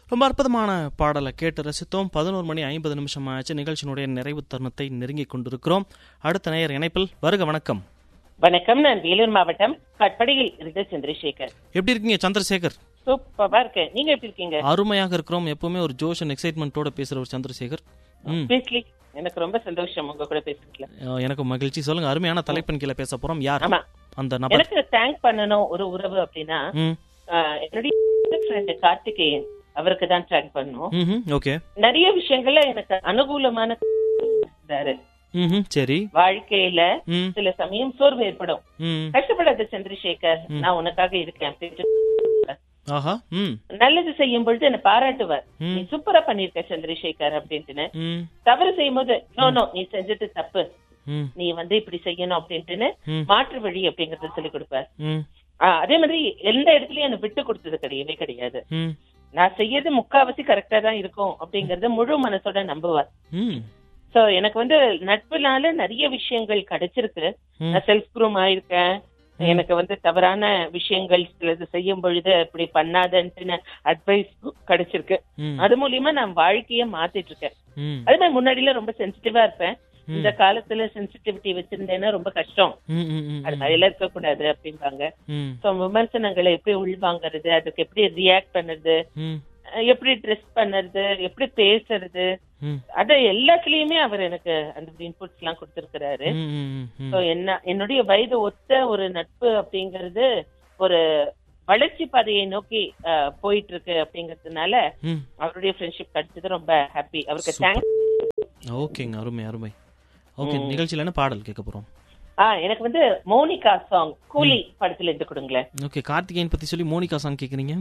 ரொம்ப அற்புதமான பாடலை கேட்டு ரசித்தோம் பதினோரு மணி ஐம்பது நிமிஷம் ஆச்சு நிகழ்ச்சியினுடைய நிறைவு தருணத்தை நெருங்கிக் கொண்டிருக்கிறோம் அடுத்த நேயர் இணைப்பில் வருக வணக்கம் வணக்கம் நான் வேலூர் மாவட்டம் கட்படியில் இருந்து சந்திரசேகர் எப்படி இருக்கீங்க சந்திரசேகர் சூப்பரா இருக்கேன் நீங்க எப்படி இருக்கீங்க அருமையாக இருக்கிறோம் எப்பவுமே ஒரு ஜோஷ் அண்ட் எக்ஸைட்மெண்ட்டோட பேசுற ஒரு சந்திரசேகர் ம் Obviously, எனக்கு ரொம்ப சந்தோஷம் உங்க கூட பேசுறதுல அஹ், எனக்கு மகிழ்ச்சி சொல்லுங்க அருமையான தலைப்பின் கீழே பேச போறோம் யார் ஆமா அந்த நபர் எனக்கு தேங்க் பண்ணணும் ஒரு உறவு அப்படின்னா ம் ஆஹ், என்னுடைய ஃப்ரெண்ட் கார்த்திகேயன் அவருக்கு தான் தேங்க் பண்ணணும் ம் ஓகே நிறைய விஷயங்கள்ல எனக்கு அனுகூலமான இருந்தாரு ம் சரி வாழ்க்கையில ம் சில சமயம் சோர்வு ஏற்படும் ம் கஷ்டப்படாத சந்திரசேகர் நான் உனக்காக இருக்கேன் அப்படின்ட்டு ஆஹா ம் நல்லது செய்யும் பொழுது என்ன பாராட்டுவார் ம். நீ சூப்பரா பண்ணிருக்க சந்திரசேகர் அப்படின்ட்டுன்னு ம் தவறு செய்யும் போது நோ நோ நீ செஞ்சது தப்பு ம் நீ வந்து இப்படி செய்யணும் அப்படின்ட்டுன்னு ம். மாற்று வழி அப்படிங்கறத சொல்லி கொடுப்பார் ம் ஆஹ் அதே மாதிரி எந்த இடத்துலயும் என்ன விட்டு கொடுத்தது கிடையவே கிடையாது ம் நான் செய்யறது முக்காவாசி கரெக்டா தான் இருக்கும் அப்படிங்கறத முழு மனசோட நம்புவார் ம் சோ எனக்கு வந்து நட்புனால நிறைய விஷயங்கள் கிடைச்சிருக்கு ம். நான் செல்ஃப் க்ரூம் ஆயிருக்கேன் எனக்கு வந்து தவறான விஷயங்கள் சிலது செய்யும் பொழுது இப்படி பண்ணாதன்ட்டு அட்வைஸ் கிடைச்சிருக்கு ம் அது மூலியமா நான் வாழ்க்கைய மாத்திட்டு இருக்கேன் ம் அதே மாதிரி முன்னாடில ரொம்ப சென்சிட்டிவா இருப்பேன் இந்த காலத்துல சென்சிட்டிவிட்டி வச்சிருந்தேன்னா ரொம்ப கஷ்டம் ம் ம் ம் அது மாதிரி எல்லாம் இருக்கக்கூடாது அப்படிம்பாங்க ம் சோ விமர்சனங்களை எப்படி உள்வாங்கறது அதுக்கு எப்படி ரியாக்ட் பண்ணுறது ம் அஹ் எப்படி ட்ரெஸ் பண்ணுறது எப்படி பேசுறது ம் அத எல்லாத்துலயுமே அவர் எனக்கு அந்த இன்புட்ஸ் எல்லாம் கொடுத்திருக்கிறாரு ம் ம் ம் சோ என்ன என்னுடைய வயது ஒத்த ஒரு நட்பு அப்படிங்கிறது ஒரு வளர்ச்சி பாதையை நோக்கி அஹ், போயிட்டு இருக்கு அப்படிங்கறதுனால ம் அவருடைய ஃப்ரெண்ட்ஷிப் கிடைச்சது ரொம்ப ஹாப்பி அவருக்கு தேங்க்ஸ் ஓகேங்க அருமை அருமை ஓகே நிகழ்ச்சியில் என்ன பாடல் கேட்க போறோம் ஆ எனக்கு வந்து மோனிகா சாங் கூலி படத்துல இருந்து கொடுங்களேன் ஓகே கார்த்திகேயன் பத்தி சொல்லி மோனிகா சாங் கேக்குறீங்க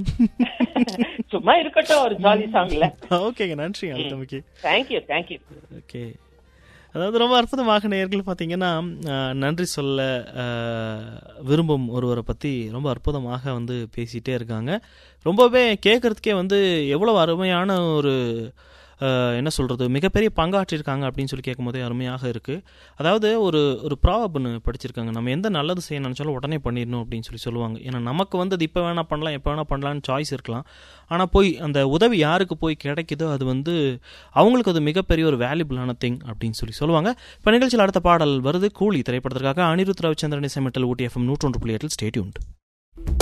சும்மா இருக்கட்டும் ஒரு ஜாலி சாங்ல ஓகேங்க நன்றி அழுத்தமிக்கு தேங்க்யூ தேங்க்யூ ஓகே அதாவது ரொம்ப அற்புதமாக நேயர்கள் பார்த்தீங்கன்னா அஹ், நன்றி சொல்ல அஹ், விரும்பும் ஒருவரை பற்றி ரொம்ப அற்புதமாக வந்து பேசிகிட்டே இருக்காங்க ரொம்பவே கேட்குறதுக்கே வந்து எவ்வளோ அருமையான ஒரு அஹ், என்ன சொல்கிறது மிகப்பெரிய பங்காற்றிருக்காங்க அப்படின்னு சொல்லி கேட்கும்போதே அருமையாக இருக்குது அதாவது ஒரு ஒரு ப்ராப்னு படிச்சிருக்காங்க நம்ம எந்த நல்லது செய்ய நினச்சாலும் உடனே பண்ணிடணும் அப்படின்னு சொல்லி சொல்லுவாங்க ஏன்னா நமக்கு வந்து அது இப்போ வேணால் பண்ணலாம் எப்போ வேணால் பண்ணலாம்னு சாய்ஸ் இருக்கலாம் ஆனால் போய் அந்த உதவி யாருக்கு போய் கிடைக்குதோ அது வந்து அவங்களுக்கு அது மிகப்பெரிய ஒரு வேல்யூபிளான திங் அப்படின்னு சொல்லி சொல்லுவாங்க இப்போ நிகழ்ச்சியில் அடுத்த பாடல் வருது கூலி திரைப்படத்திற்காக அனிருத் ரவிச்சந்திரன் இசைமட்டல் ஊட்டி எஃப்எம் நூற்றொன்று புள்ளி எட்டில் ஸ்டேட்யூன்